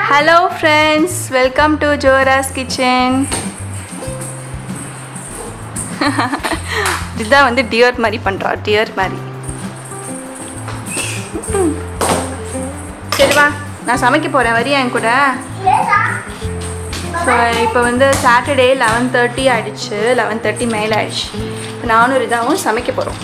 Hello friends welcome to ஜோராஸ் kitchen இதுதான் வந்து டியர் மாதிரி பண்ணுறா டியர் மாதிரி ம். சரி வா நான் சமைக்க போகிறேன் வரியா என் கூட ஸோ இப்போ வந்து சாட்டர்டே லெவன் தேர்ட்டி ஆயிடுச்சு லெவன் தேர்ட்டி மேலே ஆயிடுச்சு இப்போ நானும் இதாகவும் சமைக்க போகிறோம்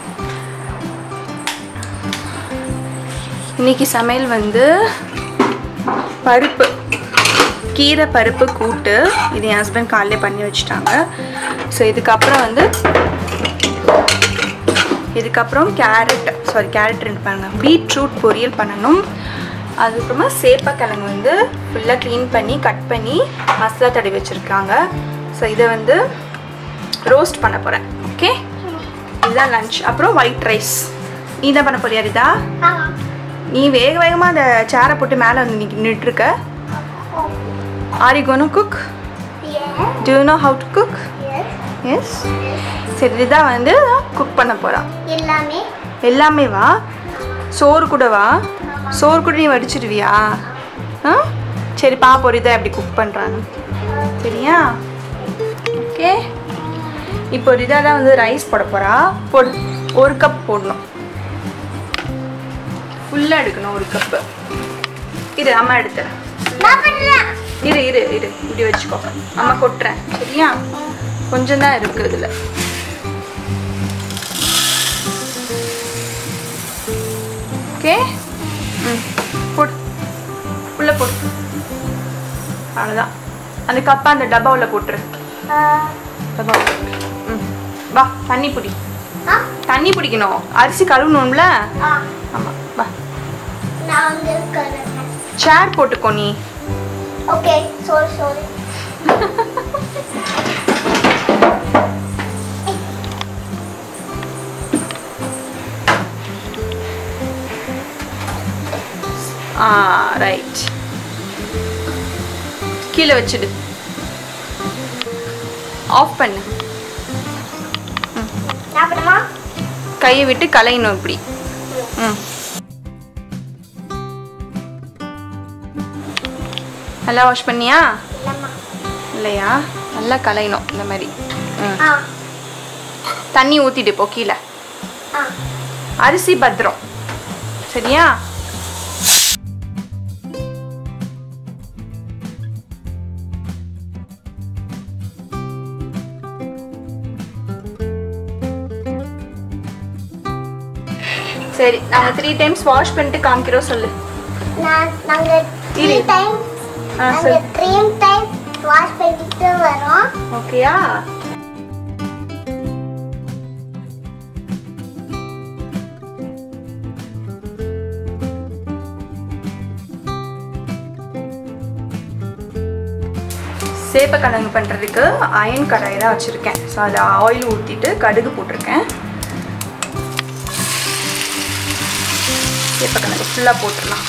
இன்னைக்கு சமையல் வந்து பருப்பு கீரை பருப்பு கூட்டு இது என் ஹஸ்பண்ட் காலையிலே பண்ணி வச்சுட்டாங்க ஸோ இதுக்கப்புறம் வந்து இதுக்கப்புறம் கேரட் சாரி கேரட் ரெண்டு பண்ணுங்க பீட்ரூட் பொரியல் பண்ணணும் அதுக்கப்புறமா சேப்பக்கிழங்கு வந்து ஃபுல்லாக க்ளீன் பண்ணி கட் பண்ணி மசாலா தடவி வச்சுருக்காங்க ஸோ இதை வந்து ரோஸ்ட் பண்ண போகிறேன் ஓகே இதுதான் லஞ்ச் அப்புறம் ஒயிட் ரைஸ் நீ தான் பண்ண போறியா ரிதா நீ வேக வேகமாக அந்த சேரை போட்டு மேலே வந்து நிக்க- நின்னுட்டுருக்க are you gonna cook do you know how to cook yes சரி ரிதா வந்து குக் பண்ண போகிறா எல்லாமே எல்லாமே வா சோறு கூட வா சோறு கூட நீ வடிச்சிடுவியா ஆ சரி பாப்போம் ரிதா எப்படி குக் பண்ணுறாங்க சரியா ஓகே இப்போ ரிதா தான் வந்து ரைஸ் போட போகிறா போடு ஒரு கப் போடணும் ஃபுல்லாக எடுக்கணும் ஒரு கப்பு இரு அம்மா எடுத்துறேன் நான் பண்றேன் இரு இரு இரு இப்படி வச்சுக்கோ அம்மா கொட்டுறேன் சரியா கொஞ்சம் தான் இருக்கு இதில் ஓகே ம் போடு உள்ள போடு அவ்வளோதான் அந்த கப்பை அந்த டப்பாவில் போட்டுரு டப்பாவில் போட்டுரு ம் வா தண்ணி பிடி ஆ தண்ணி பிடிக்கணும் அரிசி கழுவணும்ல ஆ ஆமாம் வா நான் வந்து இருக்கிறேன் சேர் போட்டுக்கோ நீ ஓகே சாரி சாரி ஆ ரைட் கீழே வச்சிடு ஆஃப் பண்ணு நான் பண்ணுமா கையை விட்டு கலையணும் இப்படி ம் நல்லா வாஷ் பண்ணியா இல்லம்மா இல்லையா நல்லா கலையணும் இந்த மாதிரி ம் ஆ தண்ணி ஊற்றிட்டு போ கீழே ஆ அரிசி பத்திரம் சரியா சரி நாங்க த்ரீ டைம்ஸ் வாஷ் பண்ணிட்டு காமிக்கிறோம் சொல்லு நான் நாங்க த்ரீ இரு. டைம் ஆ நாங்க சொல்லு த்ரீ டைம் வாஷ் பண்ணிட்டு வரோம் ஓகேயா சேப்பக்கிழங்கு பண்ணுறதுக்கு அயன் கடாய் தான் வச்சுருக்கேன் ஸோ அதில் ஆயில் ஊற்றிட்டு கடுகு போட்டிருக்கேன் சேப்பக்கிழங்கு ஃபுல்லாக போட்டுடலாம்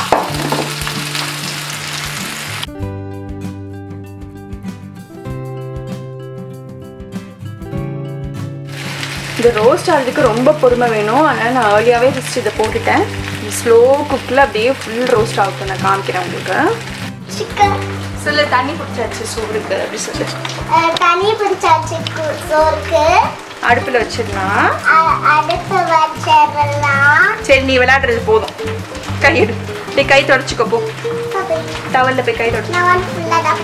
இது ரோஸ்ட் ஆகிறதுக்கு ரொம்ப பொறுமை வேணும் அதனால் நான் ஏர்லியாகவே ஃபஸ்ட் இதை போட்டுட்டேன் இது ஸ்லோ குக்கில் அப்படியே ஃபுல் ரோஸ்ட் ஆகும் நான் காமிக்கிறேன் உங்களுக்கு சிக்கன் சொல்லு தண்ணி பிடிச்சாச்சு சோறுக்கு அப்படி சொல்லு தண்ணி பிடிச்சாச்சு கு- சோறுக்கு அடுப்பில் வச்சிடலாம் அ- அடுப்பு வச்சிடலாம் சரி நீ விளையாடுறது போதும் கை எடு போய் கை தொடச்சிக்கோ போ டவலில் போய் கை தொடச்சு நான் வந்து ஃபுல்லாக தான்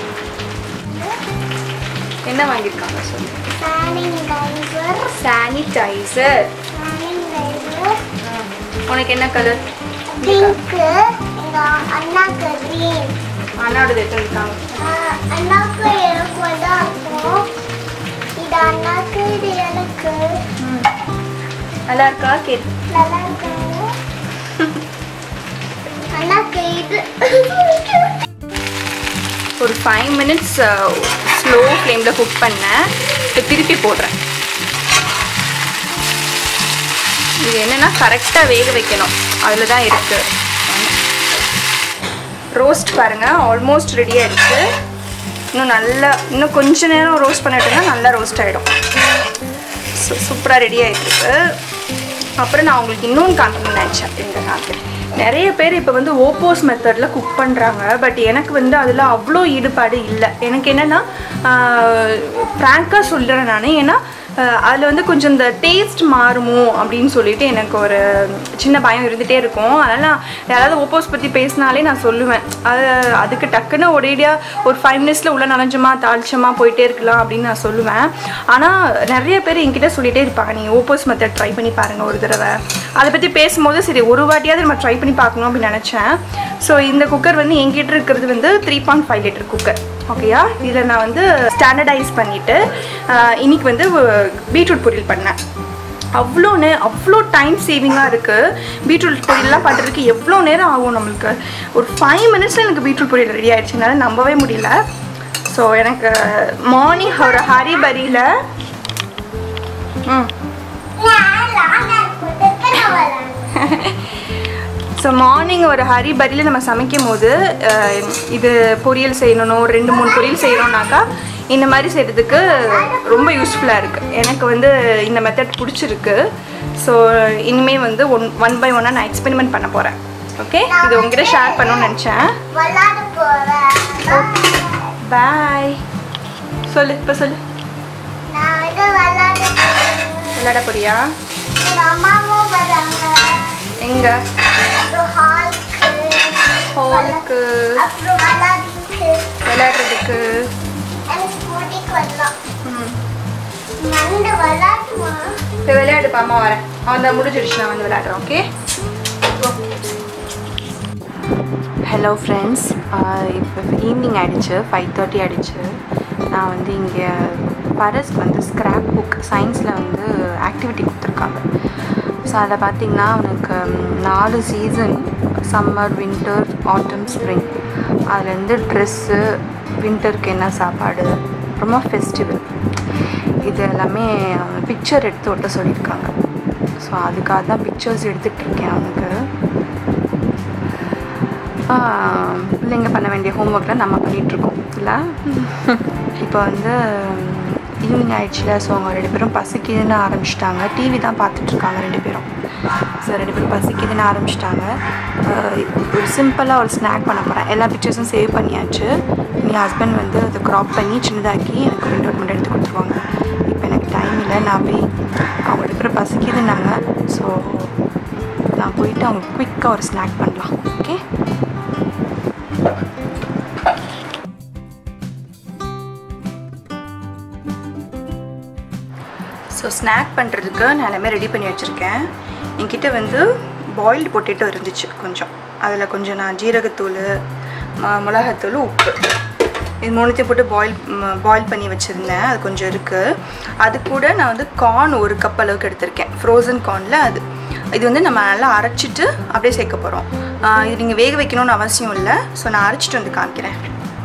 என்ன வாங்கியிருக்காங்க சொல்லு சானிடைசர் சானிடைசர் சானிடைசர் உனக்கு என்ன கலர் பிங்க்கு எங்க அண்ணாக்கு green அண்ணாவோடது எடுத்துருக்காங்க ஆஹ் அண்ணாக்கு எனக்கு வந்து இருக்கும் இது அண்ணாக்கு இது எனக்கு நல்லா இருக்கா கேட் நல்லா இருக்கு அண்ணாக்கு இது ஒரு ஃபைவ் மினிட்ஸ் ஸ்லோ ஃப்ளேமில் குக் பண்ணேன் இப்போ திருப்பி போடுறேன் இது என்னென்னா கரெக்டாக வேக வைக்கணும் அதில் தான் இருக்குது ரோஸ்ட் பாருங்கள் ஆல்மோஸ்ட் ரெடி ஆயிடுச்சு இன்னும் நல்லா இன்னும் கொஞ்ச நேரம் ரோஸ்ட் பண்ணிட்டோம்னா நல்லா ரோஸ்ட் ஆகிடும் சூப்பராக ரெடி ஆகிட்டு இருக்கு அப்புறம் நான் உங்களுக்கு இன்னொன்று காமிக்கணும்னு நினச்சேன் அப்படின்ற காமிக்கிறேன் நிறைய பேர் இப்போ வந்து ஓப்போஸ் மெத்தடில் குக் பண்ணுறாங்க பட் எனக்கு வந்து அதில் அவ்வளோ ஈடுபாடு இல்லை எனக்கு என்னென்னா ஃப்ராங்காக சொல்கிறேன் நான் ஏன்னா அதில் வந்து கொஞ்சம் இந்த டேஸ்ட் மாறுமோ அப்படின்னு சொல்லிட்டு எனக்கு ஒரு சின்ன பயம் இருந்துகிட்டே இருக்கும் அதனால் நான் யாராவது ஓப்போஸ் பற்றி பேசினாலே நான் சொல்லுவேன் அது அதுக்கு டக்குன்னு ஒரேடியாக ஒரு ஃபைவ் மினிட்ஸில் உள்ள நனைஞ்சமா தாளிச்சமா போயிட்டே இருக்கலாம் அப்படின்னு நான் சொல்லுவேன் ஆனால் நிறைய பேர் என்கிட்ட சொல்லிகிட்டே இருப்பாங்க நீங்கள் ஓப்போஸ் மெத்தட் ட்ரை பண்ணி பாருங்கள் ஒரு தடவை அதை பற்றி பேசும்போது சரி ஒரு வாட்டியாவது நம்ம ட்ரை பண்ணி பார்க்கணும் அப்படின்னு நினச்சேன் ஸோ இந்த குக்கர் வந்து என்கிட்ட இருக்கிறது வந்து three point five litre cooker ஓகேயா இதில் நான் வந்து ஸ்டாண்டர்டைஸ் பண்ணிவிட்டு இன்னைக்கு வந்து பீட்ரூட் பொரியல் பண்ணேன் அவ்வளோ நே அவ்வளோ டைம் சேவிங்காக இருக்குது பீட்ரூட் பொரியல்லாம் பண்ணுறதுக்கு எவ்வளோ நேரம் ஆகும் நம்மளுக்கு ஒரு ஃபைவ் மினிட்ஸில் எனக்கு பீட்ரூட் பொரியல் ரெடி ஆயிடுச்சு என்னால் நம்பவே முடியல ஸோ எனக்கு மார்னிங் ஒரு ஹரிபரியில் ம் நான் லாங்கர் போட்டுக்கு நான் விளையாடுவேன். ஸோ மார்னிங் ஒரு ஹரி பரியில் நம்ம சமைக்கும் போது அஹ், இது பொரியல் செய்யணும் ஒரு ரெண்டு மூணு பொரியல் செய்கிறோம்னாக்கா இந்த மாதிரி செய்கிறதுக்கு ரொம்ப யூஸ்ஃபுல்லாக இருக்குது எனக்கு வந்து இந்த மெத்தட் பிடிச்சிருக்கு ஸோ இனிமேல் வந்து ஒன் ஒன் பை ஒன்னாக நான் எக்ஸ்பெரிமெண்ட் பண்ண போகிறேன் ஓகே இது உங்ககிட்ட ஷேர் பண்ணணும்னு நினச்சேன் விளையாட போறேன் பாய் சொல்லு இப்போ சொல்லு நான் வந்து விளையாட போறேன் விளையாட போறியா எங்க அம்மாவும் வராங்க எங்கே அப்புறம் ஹாலுக்கு ஹாலுக்கு அப்புறம் விளையாடிட்டு விளையாடுறதுக்கு எனக்கு ஸ்கூட்டிக்கு வரலாம் ம் வந்து விளையாடுமா இப்போ விளையாடுப்பா அம்மா வரேன் அவன் தான் முடிஞ்சிடுச்சு நான் வந்து விளையாடுறேன் ஓகே ஹலோ ஃப்ரெண்ட்ஸ் இப்போ ஈவினிங் ஆகிடுச்சு ஃபைவ் தேர்ட்டி ஆகிடுச்சு நான் வந்து இங்கே பரஸ்க்கு வந்து ஸ்க்ராப் புக் சயின்ஸில் வந்து ஆக்டிவிட்டி கொடுத்துருக்காங்க ஸோ அதில் பார்த்தீங்கன்னா அவனுக்கு ம், நாலு season summer winter autumn spring அதுலேருந்து ட்ரெஸ்ஸு வின்டருக்கு என்ன சாப்பாடு அப்புறமா ஃபெஸ்டிவல் இது எல்லாமே பிக்சர் எடுத்து ஒட்ட சொல்லியிருக்காங்க ஸோ அதுக்காக தான் பிக்சர்ஸ் எடுத்துகிட்டு இருக்கேன் அவனுக்கு ஆஹ் பிள்ளைங்க பண்ண வேண்டிய ஹோம்ஒர்க்கில் நம்ம பண்ணிகிட்ருக்கோம் இல்லை இப்போ வந்து ஈவினிங் ஆயிடுச்சுல ஸோ அவங்க ரெண்டு பேரும் பசிக்குதுன்னு ஆரம்பிச்சிட்டாங்க டிவி தான் பார்த்துட்ருக்காங்க ரெண்டு பேரும் ஸோ ரெண்டு பேரும் பசிக்குதுன்னு ஆரம்பிச்சிட்டாங்க ஒரு சிம்பிளாக ஒரு ஸ்நாக் பண்ண போகிறேன் எல்லா பிக்சர்ஸும் சேவ் பண்ணியாச்சு என் ஹஸ்பண்ட் வந்து அதை க்ராப் பண்ணி சின்னதாக்கி எனக்கு ரெண்டு ஒரு மட்டும் எடுத்து கொடுத்துருவாங்க இப்போ எனக்கு டைம் இல்லை நான் போய் அவங்க ரெண்டு பேரும் பசிக்குதுன்னாங்க ஸோ நான் போயிட்டு அவங்க குயிக்காக ஒரு ஸ்நாக் பண்ணலாம் ஓகே ஸோ ஸ்நாக் பண்ணுறதுக்கு நான் எல்லாமே ரெடி பண்ணி வச்சுருக்கேன் என்கிட்ட வந்து பாயில்டு பொட்டேட்டோ இருந்துச்சு கொஞ்சம் அதில் கொஞ்சம் நான் ஜீரகத்தூள் ம- மிளகாத்தூள் உப்பு இது மூணுத்தையும் போட்டு பாயில் பாயில் பண்ணி வச்சுருந்தேன் அது கொஞ்சம் இருக்குது அது கூட நான் வந்து கார்ன் ஒரு கப் அளவுக்கு எடுத்திருக்கேன் ஃப்ரோசன் கார்னில் அது இது வந்து நம்ம நல்லா அரைச்சிட்டு அப்படியே சேர்க்க போகிறோம் இது நீங்கள் வேக வைக்கணும்னு அவசியம் இல்லை ஸோ நான் அரைச்சிட்டு வந்து காமிக்கிறேன்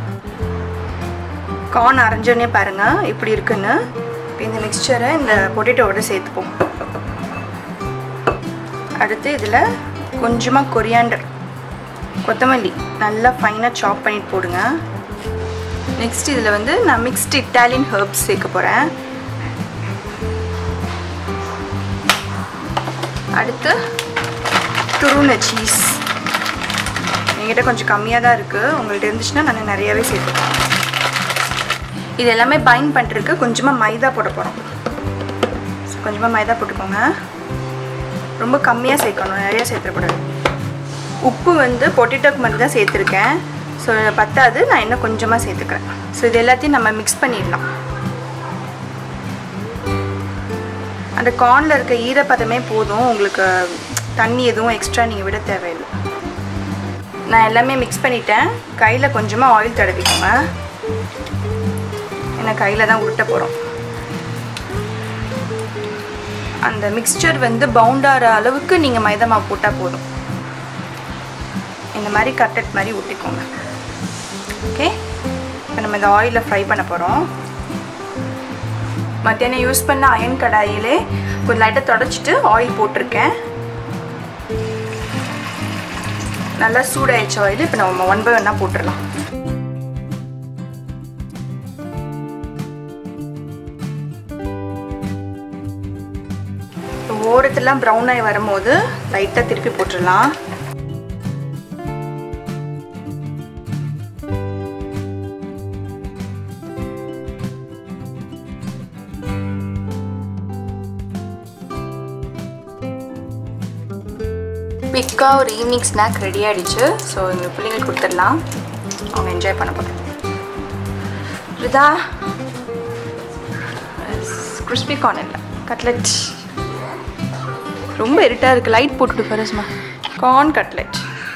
கார்ன் அரைஞ்சோடனே பாருங்கள் இப்படி இருக்குன்னு இப்போ இந்த மிக்சரை இந்த பொட்டேட்டோவோட சேர்த்துப்போம் அடுத்து இதில் கொஞ்சமாக கொரியாண்டர் கொத்தமல்லி நல்லா ஃபைனாக சாப் பண்ணிட்டு போடுங்க நெக்ஸ்ட் இதில் வந்து நான் மிக்ஸ்டு இட்டாலியன் ஹெர்ப்ஸ் சேர்க்க போகிறேன் அடுத்து துருண சீஸ் என்கிட்ட கொஞ்சம் கம்மியாக தான் இருக்குது உங்கள்ட்ட இருந்துச்சுன்னா நான் நிறையாவே சேர்த்துப்பேன் இது எல்லாமே பைண்ட் பண்ணுறதுக்கு கொஞ்சமாக மைதா போட போகிறோம் கொஞ்சமாக மைதா போட்டுக்கோங்க ரொம்ப கம்மியாக சேர்க்கணும் நிறையா சேர்த்துக்கூடாது உப்பு வந்து பொட்டேட்டோக்கு மட்டும் தான் சேர்த்துருக்கேன் ஸோ பத்தாது நான் இன்னும் கொஞ்சமாக சேர்த்துக்கிறேன் ஸோ இது எல்லாத்தையும் நம்ம மிக்ஸ் பண்ணிடலாம் அந்த கார்னில் இருக்க ஈரப்பதமே போதும் உங்களுக்கு தண்ணி எதுவும் எக்ஸ்ட்ரா நீங்கள் விட தேவையில்லை நான் எல்லாமே மிக்ஸ் பண்ணிட்டேன் கையில் கொஞ்சமாக ஆயில் தடவிக்கோங்க ஏன்னா கையில் தான் உருட்ட போகிறோம் அந்த மிக்ஸ்சர் வந்து பவுண்டாகிற அளவுக்கு நீங்கள் மைதா மாவு போட்டால் போதும் இந்த மாதிரி கட்டட் மாதிரி ஊட்டிக்கோங்க ஓகே இப்போ நம்ம இந்த ஆயிலில் ஃப்ரை பண்ண போகிறோம் மத்தியானம் யூஸ் பண்ண அயன் கடாயிலே கொஞ்சம் லைட்டாக தொடச்சிட்டு ஆயில் போட்டிருக்கேன் நல்லா சூடாயிடுச்ச ஆயில் இப்போ நம்ம ஒன் பை ஒன்னாக போட்டுடலாம் ஓரத்தெல்லாம் ப்ரௌன் ஆகி வரும்போது லைட்டாக திருப்பி போட்டுடலாம் குயிக்காக ஒரு ஈவினிங் ஸ்நாக் ரெடி ஆகிடுச்சு ஸோ எங்கள் பிள்ளைங்களுக்கு கொடுத்துடலாம் அவங்க என்ஜாய் பண்ண போகிறோம் ரிதா கிறிஸ்பி கார்ன் இல்லை கட்லெட் ரொம்ப இருட்டாக இருக்குது லைட் போட்டுட்டு பாருஸ்மா கார்ன் கட்லெட்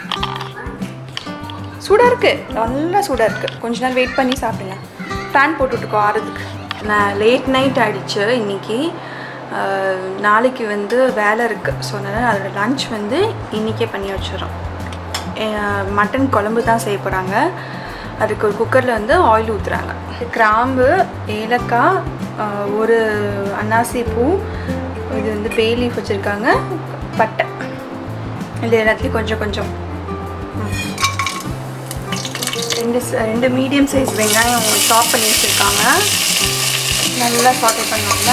சூடாக இருக்குது நல்லா சூடாக இருக்குது கொஞ்ச நேரம் வெயிட் பண்ணி சாப்பிடுங்க ஃபேன் போட்டுட்டுக்கோ ஆறதுக்கு நான் லேட் நைட் ஆகிடுச்சு இன்றைக்கி நாளைக்கு வந்து வேலை இருக்குது ஸோ அதனால் அதோட லன்ச் வந்து இன்றைக்கே பண்ணி வச்சிடறோம் மட்டன் குழம்பு தான் செய்ய போகிறாங்க அதுக்கு ஒரு குக்கரில் வந்து ஆயில் ஊற்றுறாங்க கிராம்பு ஏலக்காய் ஆஹ், ஒரு அன்னாசி பூ இது வந்து பே லீஃப் வச்சுருக்காங்க பட்டை இது எல்லாத்துலேயும் கொஞ்சம் கொஞ்சம் ரெண்டு ச- ரெண்டு மீடியம் சைஸ் வெங்காயம் சாப் பண்ணி வச்சுருக்காங்க நல்லா சாட்டே பண்ணுவாங்க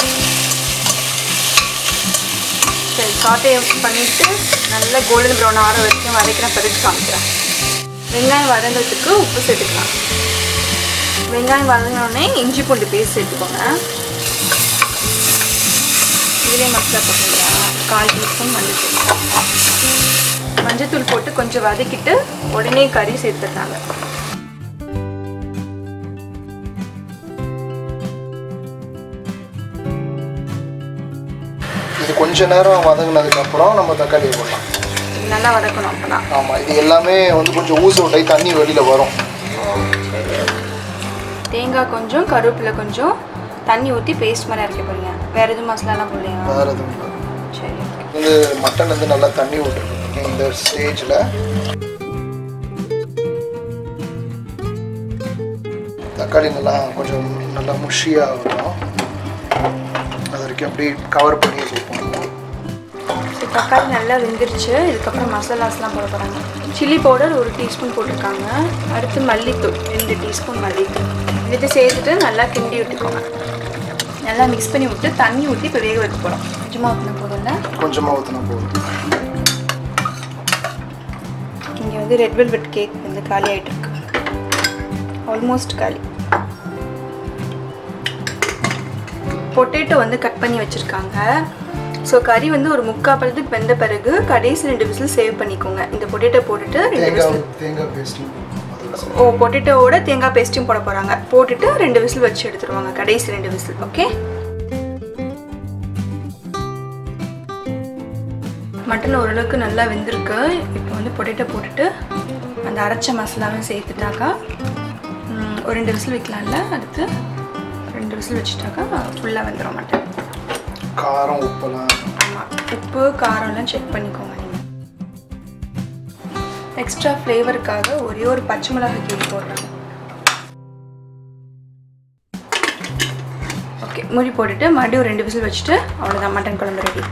சரி சாட்டே பண்ணிவிட்டு நல்லா கோல்டன் ப்ரௌன் ஆற வரைக்கும் வதக்கிற பிறகு காமிக்கிறேன் வெங்காயம் வதங்கிறதுக்கு உப்பு சேர்த்துக்கலாம் வெங்காயம் வதங்கினோடனே இஞ்சி பூண்டு பேஸ்ட் சேர்த்துக்கோங்க இதுலேயே மசாலா போட்டுக்கலாம் கால் டீஸ்பூன் மஞ்சள் மஞ்சத்தூள் போட்டு கொஞ்சம் வதக்கிட்டு உடனே கறி சேர்த்துடுறாங்க இது கொஞ்ச நேரம் வதங்கினதுக்கு அப்புறம் நம்ம தக்காளியை போடலாம் நல்லா வதக்கணும் அப்போனா ஆமாம் இது எல்லாமே வந்து கொஞ்சம் ஊசி விட்டாய் தண்ணி வெளியில் வரும் தேங்காய் கொஞ்சம் கருவேப்பிலை கொஞ்சம் தண்ணி ஊற்றி பேஸ்ட் மாதிரி அரைக்க போறீங்க வேற எதுவும் மசாலாலாம் போடலையா வேறு எதுவும் இல்லை சரி okay. வந்து மட்டன் வந்து நல்லா தண்ணி விட்டுருக்கீங்க இந்த ஸ்டேஜில் தக்காளி நல்லா கொஞ்சம் நல்லா முஷியாக வரும் அது வரைக்கும் அப்படியே கவர் பண்ணி வச்சுருப்போம் சரி தக்காளி நல்லா வெந்துருச்சு இதுக்கப்புறம் மசாலாஸ்லாம் போட போகிறாங்க சில்லி பவுடர் ஒரு டீஸ்பூன் போட்டிருக்காங்க அடுத்து மல்லித்தூள் ரெண்டு டீஸ்பூன் மல்லித்தூள் இது சேர்த்துட்டு நல்லா கிண்டி விட்டுக்கோங்க நல்லா மிக்ஸ் பண்ணி விட்டு தண்ணி ஊற்றி இப்போ வேக வைக்க போகிறோம் சும்மா ஊற்றின போதும்ல கொஞ்சமாக ஊற்றினா போதும் இங்கே வந்து ரெட் வெல்வெட் கேக் வந்து காலி ஆகிட்டு இருக்கு ஆல்மோஸ்ட் காலி பொட்டேட்டோ வந்து கட் பண்ணி வச்சுருக்காங்க ஸோ கறி வந்து ஒரு முக்கால் பழத்துக்கு வெந்த பிறகு கடைசி ரெண்டு விசில் சேவ் பண்ணிக்கோங்க இந்த பொட்டேட்டோ போட்டுட்டு ரெண்டு தேங்காய் விசில் தேங்காய் பேஸ்ட்டு ஓ பொட்டேட்டோவோட தேங்காய் பேஸ்ட்டும் போட போகிறாங்க போட்டுட்டு ரெண்டு விசில் வச்சு எடுத்துருவாங்க கடைசி ரெண்டு விசில் ஓகே மட்டன் ஓரளவுக்கு நல்லா வெந்திருக்கு இப்போ வந்து பொட்டேட்டோ போட்டுட்டு அந்த அரைச்ச மசாலாவும் சேர்த்துட்டாக்கா ம், ஒரு ரெண்டு விசில் வைக்கலாம்ல அடுத்து ரெண்டு விசில் வச்சுட்டாக்கா ஃபுல்லாக வெந்துடும் மட்டன் காரம் உப்பெல்லாம் ஆமாம் உப்பு காரம்லாம் செக் பண்ணிக்கோங்க நீங்கள் எக்ஸ்ட்ரா ஃப்ளேவருக்காக ஒரே ஒரு பச்சை மிளகாய் கீழே போடுறாங்க ஓகே மூடி போட்டுட்டு மறுபடியும் ஒரு ரெண்டு விசில் வச்சுட்டு அவ்வளோதான் மட்டன் குழம்பு ரெடி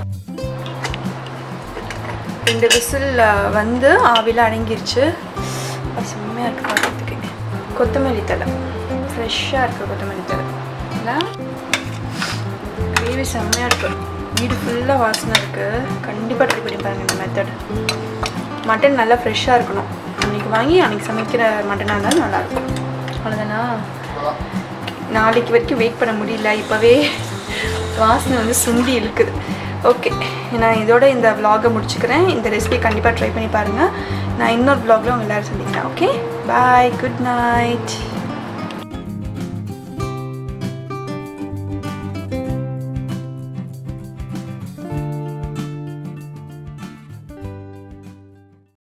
ரெண்டு விசில் வந்து ஆவியில் அடங்கிருச்சு அது செம்மையாக இருக்குது பார்க்கறதுக்கு கொத்தமல்லி தலை ஃப்ரெஷ்ஷாக இருக்குது கொத்தமல்லி தலை இல்லை கிரேவி செம்மையாக இருக்கு வீடு ஃபுல்லாக வாசனை இருக்குது கண்டிப்பாக ட்ரை பண்ணி பாருங்க இந்த மெத்தட் மட்டன் நல்லா ஃப்ரெஷ்ஷாக இருக்கணும் அன்றைக்கி வாங்கி அன்றைக்கி சமைக்கிற மட்டனாக இருந்தாலும் நல்லாயிருக்கும் அவ்வளோதானா நாளைக்கு வரைக்கும் வெயிட் பண்ண முடியல இப்போவே வாசனை வந்து சுண்டி இழுக்குது ஓகே நான் இதோட இந்த vlog-அ முடிச்சுக்கிறேன் இந்த ரெசிபி கண்டிப்பாக ட்ரை பண்ணி பாருங்கள் நான் இன்னொரு vlog-ல உங்க எல்லாரும் சந்திக்கிறேன் ஓகே பாய் குட் நைட்